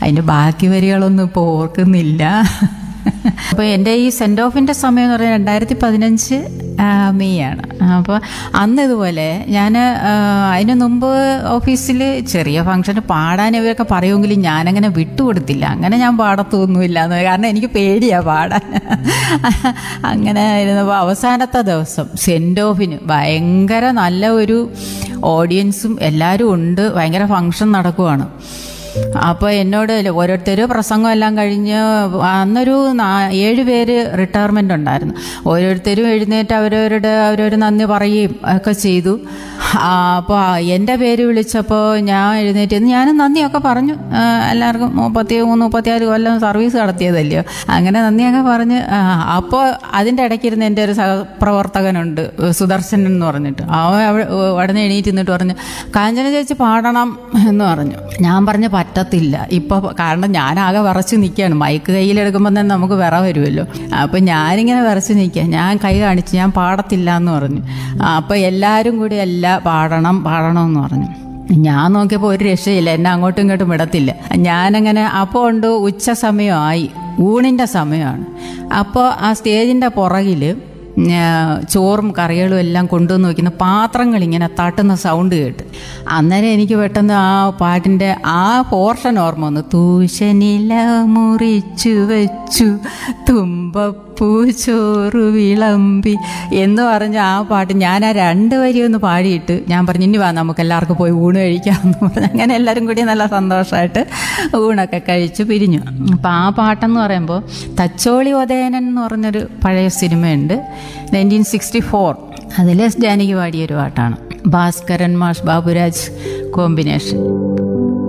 അതിൻ്റെ ബാക്കി വരികളൊന്നും ഇപ്പോൾ ഓർക്കുന്നില്ല അപ്പോൾ എൻ്റെ ഈ സെൻഡ് ഓഫിൻ്റെ സമയം എന്ന് പറഞ്ഞാൽ രണ്ടായിരത്തി പതിനഞ്ച് മെയ് ആണ് അപ്പോൾ അന്ന് ഇതുപോലെ ഞാൻ അതിന് മുമ്പ് ഓഫീസിൽ ചെറിയ ഫംഗ്ഷന് പാടാൻ ഇവരൊക്കെ പറയുമെങ്കിലും ഞാനങ്ങനെ വിട്ടുകൊടുത്തില്ല അങ്ങനെ ഞാൻ പാടത്തൊന്നുമില്ല എന്ന് കാരണം എനിക്ക് പേടിയാണ് പാടാൻ അങ്ങനെ ഇരുന്നപ്പോൾ അവസാനത്തെ ദിവസം സെൻഡ് ഓഫിന് ഭയങ്കര നല്ല ഒരു ഓഡിയൻസും എല്ലാവരും ഉണ്ട് ഭയങ്കര ഫംഗ്ഷൻ നടക്കുവാണ് അപ്പോൾ എന്നോട് ഓരോരുത്തർ പ്രസംഗം എല്ലാം കഴിഞ്ഞ് അന്നൊരു നാ- ഏഴ് പേര് റിട്ടയർമെൻ്റ് ഉണ്ടായിരുന്നു ഓരോരുത്തരും എഴുന്നേറ്റ് അവരവരുടെ അവരവർ നന്ദി പറയുകയും ഒക്കെ ചെയ്തു അപ്പോൾ എൻ്റെ പേര് വിളിച്ചപ്പോൾ ഞാൻ എഴുന്നേറ്റ് നിന്ന് ഞാനും നന്ദിയൊക്കെ പറഞ്ഞു ആ, എല്ലാവർക്കും മുപ്പത്തി മൂന്ന് മുപ്പത്തിയാറ് കൊല്ലം സർവീസ് നടത്തിയതല്ലയോ അങ്ങനെ നന്ദിയൊക്കെ പറഞ്ഞ് അപ്പോൾ അതിൻ്റെ ഇടയ്ക്കിരുന്ന് എൻ്റെ ഒരു സഹപ്രവർത്തകനുണ്ട് സുദർശനൻ എന്ന് പറഞ്ഞിട്ട് അവൻ അവിടെ ഉടനെ എണീറ്റ് നിന്നിട്ട് പറഞ്ഞു കാഞ്ചന ചേച്ചി പാടണം എന്ന് പറഞ്ഞു ഞാൻ പറഞ്ഞു പറ്റത്തില്ല ഇപ്പോൾ കാരണം ഞാനാകെ വിറച്ച് നിൽക്കുകയാണ് മൈക്ക് കയ്യിലെടുക്കുമ്പോൾ തന്നെ നമുക്ക് വിറ വരുമല്ലോ അപ്പം ഞാനിങ്ങനെ വിറച്ച് നിൽക്കുക ഞാൻ കൈ കാണിച്ച് ഞാൻ പാടത്തില്ല എന്ന് പറഞ്ഞു അപ്പോൾ എല്ലാവരും കൂടി അല്ല പാടണം പാടണം എന്ന് പറഞ്ഞു ഞാൻ നോക്കിയപ്പോൾ ഒരു രക്ഷയില്ല എന്നെ അങ്ങോട്ടും ഇങ്ങോട്ടും വിടത്തില്ല ഞാനങ്ങനെ അപ്പോൾ ഉണ്ട് ഉച്ച സമയമായി ഊണിൻ്റെ സമയമാണ് അപ്പോൾ ആ സ്റ്റേജിൻ്റെ പുറകിൽ ചോറും കറികളും എല്ലാം കൊണ്ടുവന്ന് വയ്ക്കുന്ന പാത്രങ്ങൾ ഇങ്ങനെ തട്ടുന്ന സൗണ്ട് കേട്ട് അന്നേരം എനിക്ക് പെട്ടെന്ന് ആ പാട്ടിൻ്റെ ആ പോർഷൻ ഓർമ്മ വന്നു തൂശനില മുറിച്ചു വെച്ചു തുമ്പപ്പൂ ചോറ് വിളമ്പി എന്ന് പറഞ്ഞ ആ പാട്ട് ഞാൻ ആ രണ്ട് വരി ഒന്ന് പാടിയിട്ട് ഞാൻ പറഞ്ഞു ഇനി വാ നമുക്ക് എല്ലാവർക്കും പോയി ഊണ് കഴിക്കാമെന്ന് പറഞ്ഞു അങ്ങനെ എല്ലാവരും കൂടി നല്ല സന്തോഷമായിട്ട് ഊണൊക്കെ കഴിച്ചു പിരിഞ്ഞു അപ്പം ആ പാട്ടെന്ന് പറയുമ്പോൾ തച്ചോളി ഉദയനൻ എന്ന് പറഞ്ഞൊരു പഴയ സിനിമയുണ്ട് നയൻറ്റീൻ സിക്സ്റ്റി ഫോർ അതിൽ ജാനകി പാടിയൊരു പാട്ടാണ് ഭാസ്കരൻ മാഷ് ബാബുരാജ് കോമ്പിനേഷൻ